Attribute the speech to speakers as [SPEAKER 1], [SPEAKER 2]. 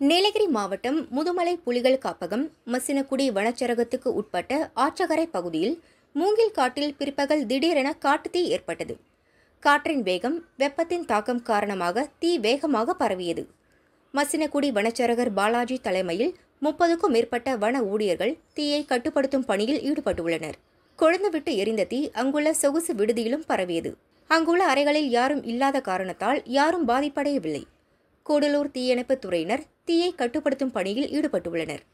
[SPEAKER 1] நீலகிரி மாவட்டம் முதுமலை புலிகள் காப்பகம் மசினக்குடி வனச்சரகத்துக்கு உட்பட்ட ஆற்றகரை பகுதியில் மூங்கில் காட்டில் பிற்பகல் திடீரென காட்டுத்தீ ஏற்பட்டது காற்றின் வேகம் வெப்பத்தின் தாக்கம் காரணமாக தீ வேகமாக பரவியது மசினக்குடி வனச்சரகர் பாலாஜி தலைமையில் முப்பதுக்கும் மேற்பட்ட வன ஊழியர்கள் தீயை கட்டுப்படுத்தும் பணியில் ஈடுபட்டுள்ளனர் கொழுந்துவிட்டு எரிந்த தீ அங்குள்ள சொகுசு விடுதியிலும் பரவியது அங்குள்ள அறைகளில் யாரும் இல்லாத காரணத்தால் யாரும் பாதிப்படையவில்லை கூடலூர் தீயணைப்புத் துறையினர் தீயை கட்டுப்படுத்தும் பணியில் ஈடுபட்டுள்ளனர்